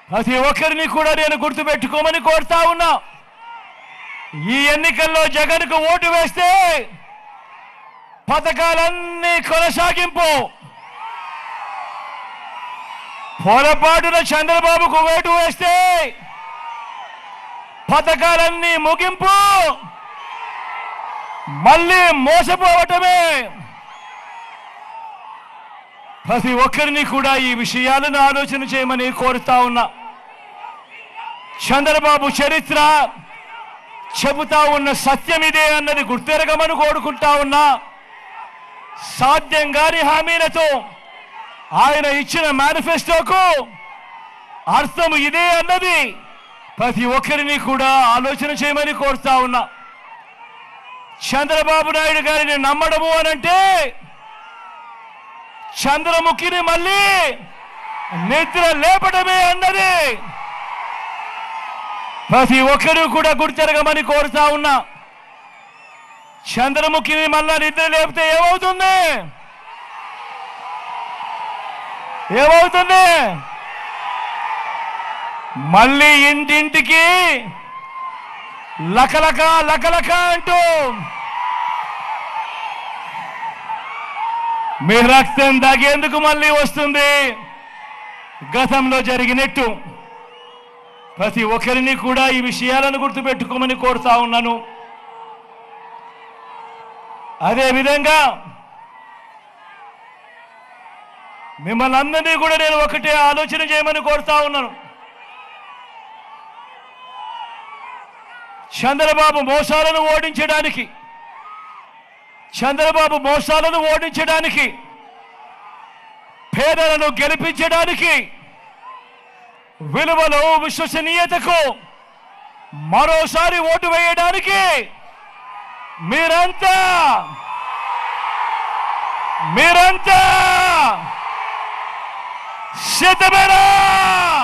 ప్రతి ఒక్కరిని కూడా నేను గుర్తుపెట్టుకోమని కోరుతా ఉన్నా ఈ ఎన్నికల్లో జగన్కు ఓటు వేస్తే పథకాలన్నీ కొనసాగింపు పొరపాటున చంద్రబాబుకు ఓటు వేస్తే పథకాలన్నీ ముగింపు మళ్ళీ మోసపోవటమే ప్రతి ఒక్కరిని కూడా ఈ విషయాలను ఆలోచన చేయమని కోరుతా ఉన్నా చంద్రబాబు చరిత్ర చెబుతా ఉన్న సత్యం ఇదే అన్నది గుర్తెరగమని కోరుకుంటా ఉన్నా సాధ్యం కాని హామీలతో ఆయన ఇచ్చిన మేనిఫెస్టోకు అర్థం ఇదే అన్నది ప్రతి ఒక్కరిని కూడా ఆలోచన చేయమని కోరుతా ఉన్నా చంద్రబాబు నాయుడు గారిని నమ్మడము అనంటే చంద్రముఖిని మళ్ళీ నిద్ర లేపడమే అన్నది ప్రతి ఒక్కరూ కూడా గుర్తెరగమని కోరుతా ఉన్నా చంద్రముఖిని మళ్ళా నిద్ర లేపితే ఏమవుతుంది ఏమవుతుంది మళ్ళీ ఇంటింటికి లకలక లకలక అంటూ మీ రక్తం దాగేందుకు మళ్ళీ వస్తుంది గతంలో జరిగినట్టు ప్రతి ఒక్కరిని కూడా ఈ విషయాలను గుర్తుపెట్టుకోమని కోరుతా ఉన్నాను అదే విధంగా మిమ్మల్ని అందరినీ కూడా నేను ఒకటే ఆలోచన చేయమని కోరుతా ఉన్నాను చంద్రబాబు మోసాలను ఓడించడానికి చంద్రబాబు మోసాలను ఓడించడానికి పేదలను గెలిపించడానికి విలువలు విశ్వసనీయతకు మరోసారి ఓటు వేయడానికి మీరంతా మీరంతా సిద్ధమేనా